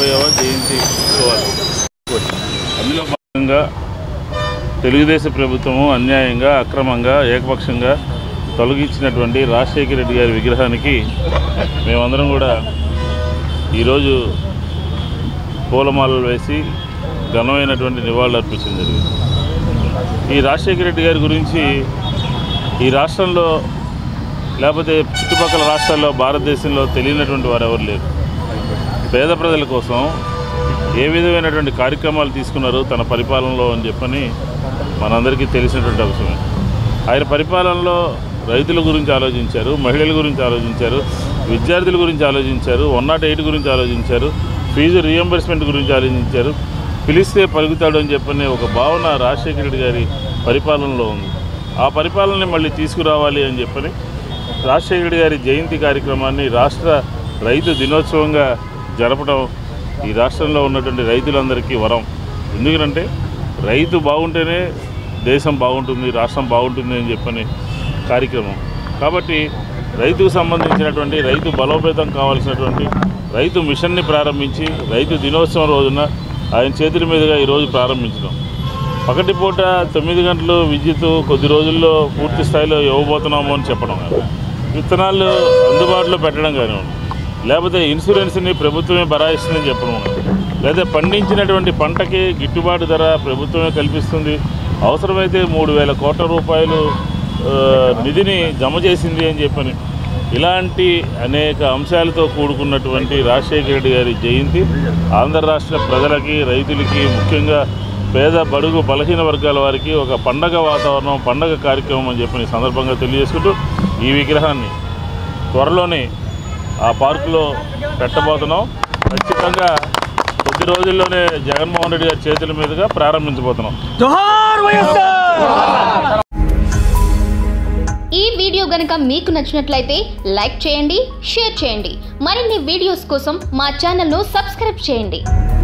డెబ్బైవ జయంతి ఉత్సవాలు అందులో భాగంగా తెలుగుదేశం ప్రభుత్వము అన్యాయంగా అక్రమంగా ఏకపక్షంగా తొలగించినటువంటి రాజశేఖర రెడ్డి గారి విగ్రహానికి మేమందరం కూడా ఈరోజు పూలమాలలు వేసి ఘనమైనటువంటి నివాళులు అర్పించడం జరిగింది ఈ రాజశేఖర రెడ్డి గారి గురించి ఈ రాష్ట్రంలో లేకపోతే చుట్టుపక్కల రాష్ట్రాల్లో భారతదేశంలో తెలియనటువంటి వారు ఎవరు లేరు పేద ప్రజల కోసం ఏ విధమైనటువంటి కార్యక్రమాలు తీసుకున్నారు తన పరిపాలనలో అని చెప్పని మనందరికీ తెలిసినటువంటి అంశమే ఆయన పరిపాలనలో రైతుల గురించి ఆలోచించారు మహిళల గురించి ఆలోచించారు విద్యార్థుల గురించి ఆలోచించారు వన్ నాట్ ఎయిట్ గురించి ఆలోచించారు ఫీజు రియంబర్స్మెంట్ గురించి ఆలోచించారు పిలిస్తే పలుకుతాడు అని చెప్పని ఒక భావన రాజశేఖర రెడ్డి గారి పరిపాలనలో ఉంది ఆ పరిపాలనని మళ్ళీ తీసుకురావాలి అని చెప్పని రాజశేఖర రెడ్డి గారి జయంతి కార్యక్రమాన్ని రాష్ట్ర రైతు దినోత్సవంగా జరపడం ఈ రాష్ట్రంలో ఉన్నటువంటి రైతులందరికీ వరం ఎందుకంటే రైతు బాగుంటేనే దేశం బాగుంటుంది రాష్ట్రం బాగుంటుంది అని చెప్పని కార్యక్రమం కాబట్టి రైతుకు సంబంధించినటువంటి రైతు బలోపేతం కావాల్సినటువంటి రైతు మిషన్ని ప్రారంభించి రైతు దినోత్సవం రోజున ఆయన చేతుల మీదుగా ఈరోజు ప్రారంభించడం పగటిపూట తొమ్మిది గంటలు విద్యుత్ కొద్ది రోజుల్లో పూర్తి స్థాయిలో ఇవ్వబోతున్నాము అని చెప్పడం కానీ విత్తనాలు అందుబాటులో పెట్టడం కానివ్వండి లేకపోతే ఇన్సూరెన్స్ని ప్రభుత్వమే భరాయిస్తుందని చెప్పడం కానీ లేదా పండించినటువంటి పంటకి గిట్టుబాటు ధర ప్రభుత్వమే కల్పిస్తుంది అవసరమైతే మూడు వేల కోట్ల రూపాయలు ఆ, నిధిని జమ చేసింది అని చెప్పని ఇలాంటి అనేక అంశాలతో కూడుకున్నటువంటి రాజశేఖర రెడ్డి గారి జయంతి ఆంధ్ర రాష్ట్ర ప్రజలకి రైతులకి ముఖ్యంగా పేద బడుగు బలహీన వర్గాల వారికి ఒక పండగ వాతావరణం పండగ కార్యక్రమం అని చెప్పిన సందర్భంగా తెలియజేసుకుంటూ ఈ విగ్రహాన్ని త్వరలోనే ఆ పార్కులో పెట్టబోతున్నాం ఖచ్చితంగా కొద్ది రోజుల్లోనే జగన్మోహన్ రెడ్డి గారి చేతుల మీదుగా ప్రారంభించబోతున్నాం ఈ వీడియో గనుక మీకు నచ్చినట్లయితే లైక్ చేయండి షేర్ చేయండి మరిన్ని వీడియోస్ కోసం మా ఛానల్ను సబ్స్క్రైబ్ చేయండి